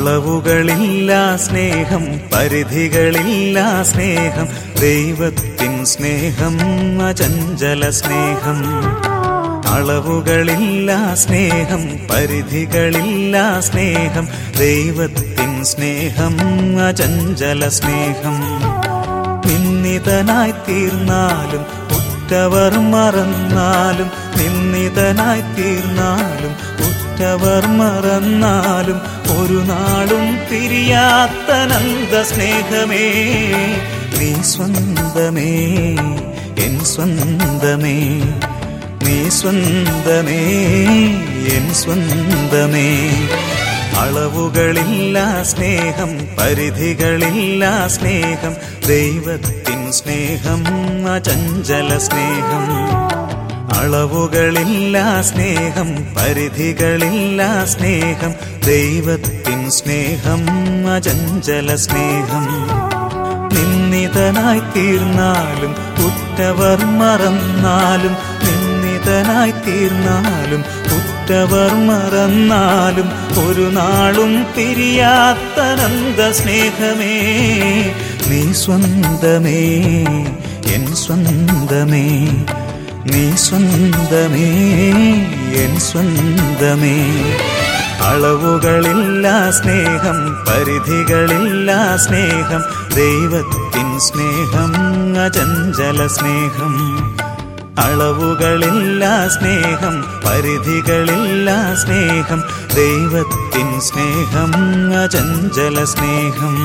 അളവുകളില്ല സ്നേഹം പരിധികളില്ല സ്നേഹം ദൈവത്തിൻ സ്നേഹം അചഞ്ചല സ്നേഹം അളവുകളില്ല സ്നേഹം പരിധികളില്ല സ്നേഹം ദൈവത്തിൻ സ്നേഹം അചഞ്ചല സ്നേഹം നിന്ദിതനായി തീർന്നാലും ഉറ്റവർ മറന്നാലും നിന്ദിതനായി തീർന്നാലും ഉറ്റവർ മറന്നാലും ഒരു നാളും പിരിയാത്ത നന്ദ സ്നേഹമേ നീ സ്വന്തമേ എൻ സ്വന്തമേ നീ സ്വന്തമേ എൻ സ്വന്തമേ അളവുകളില്ല സ്നേഹം പരിധികളില്ല സ്നേഹം ദൈവത്തിൻ സ്നേഹം അചഞ്ചല സ്നേഹം അളവുകളില്ല സ്നേഹം പരിധികളില്ല സ്നേഹം ദൈവത്തിൻ സ്നേഹം അചഞ്ചല സ്നേഹം നിന്ദിതനായി തീർന്നാലും ഉറ്റവർ മറന്നാലും നിന്ദിതനായി തീർന്നാലും ഉറ്റവർ മറന്നാലും ഒരു നാളും പിരിയാത്ത നന്ദ സ്നേഹമേ നീ സ്വന്തമേ എൻ സ്വന്തമേ നീ സ്വന്തമേ എൻ സ്വന്തമേ അളവുകളില്ല സ്നേഹം പരിധികളില്ല സ്നേഹം ദൈവത്തിൻ സ്നേഹം അചഞ്ചല സ്നേഹം അളവുകളില്ല സ്നേഹം പരിധികളില്ല സ്നേഹം ദൈവത്തിൻ സ്നേഹം അചഞ്ചല സ്നേഹം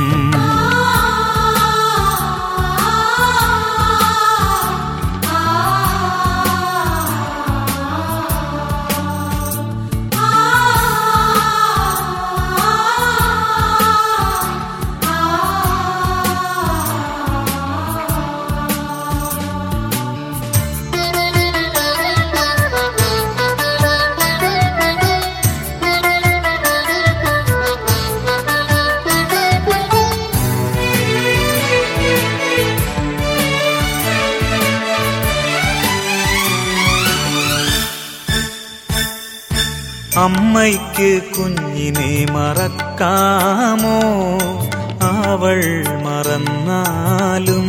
അമ്മയ്ക്ക് കുഞ്ഞിനെ മറക്കാമോ അവൾ മറന്നാലും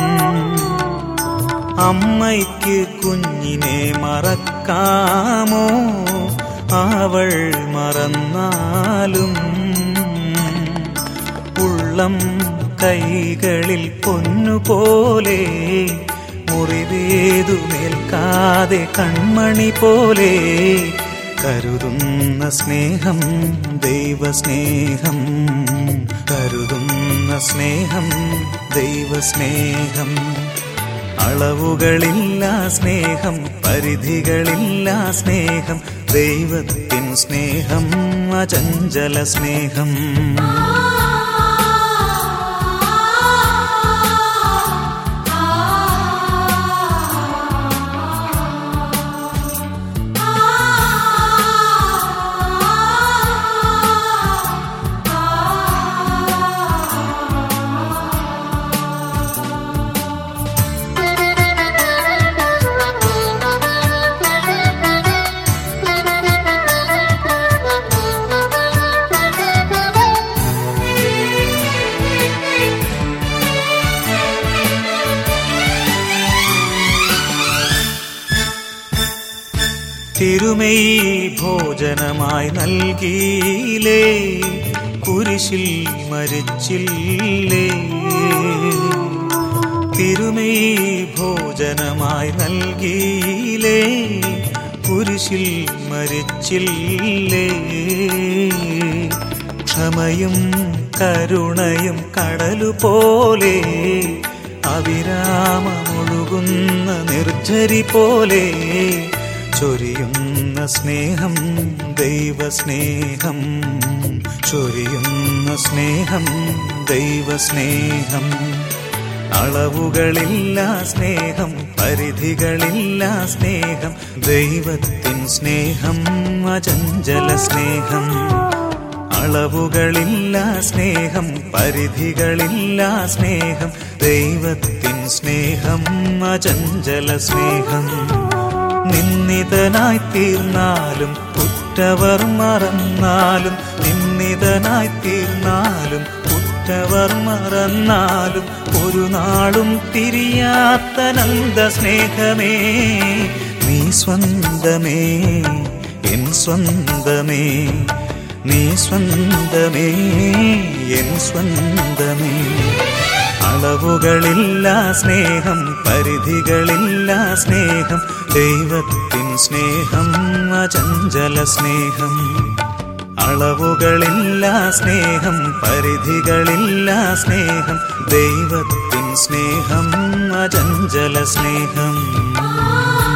അമ്മയ്ക്ക് കുഞ്ഞിനെ മറക്കാമോ അവൾ മറന്നാലും ഉള്ളം കൈകളിൽ പൊന്നുപോലെ മുറിവേതുമേൽക്കാതെ കൺമണി പോലെ കരുതുന്ന സ്നേഹം ദൈവസ്നേഹം കരുതുന്ന സ്നേഹം ദൈവസ്നേഹം അളവുകളില്ല സ്നേഹം പരിധികളില്ല സ്നേഹം ദൈവത്തിൻ സ്നേഹം അചഞ്ചല സ്നേഹം തിരുമൈ ഭോജനമായി നൽകിയിലേ കുരിശിൽ മരിച്ചില്ലേ തിരുമൈ ഭോജനമായി നൽകിയിലേ കുരിശിൽ മരിച്ചില്ലേ ക്ഷമയും കരുണയും കടലുപോലെ അവിരാമമൊഴുകുന്ന നിർജ്ജരി പോലെ ചൊരിയുന്ന സ്നേഹം ദൈവസ്നേഹം ചൊരിയുന്ന സ്നേഹം ദൈവസ്നേഹം അളവുകളില്ല സ്നേഹം പരിധികളില്ല സ്നേഹം ദൈവത്തിൻ സ്നേഹം അചഞ്ചല സ്നേഹം അളവുകളില്ല സ്നേഹം പരിധികളില്ല സ്നേഹം ദൈവത്തിൻ സ്നേഹം അചഞ്ചല സ്നേഹം നിന്ദിതനായി തീർന്നാലും കുറ്റവർ മറന്നാലും നിന്ദിതനായി തീർന്നാലും കുറ്റവർ മറന്നാലും ഒരു നാളും തിരിയാത്ത നന്ദ സ്നേഹമേ നീ സ്വന്തമേ എൻ സ്വന്തമേ നീ സ്വന്തമേ എൻ സ്വന്തമേ അളവുകളില്ല സ്നേഹം പരിധികളില്ല സ്നേഹം ദൈവത്തിൻ സ്നേഹം അചഞ്ചല സ്നേഹം അളവുകളില്ല സ്നേഹം പരിധികളില്ല സ്നേഹം ദൈവത്തിൻ സ്നേഹം അചഞ്ചല സ്നേഹം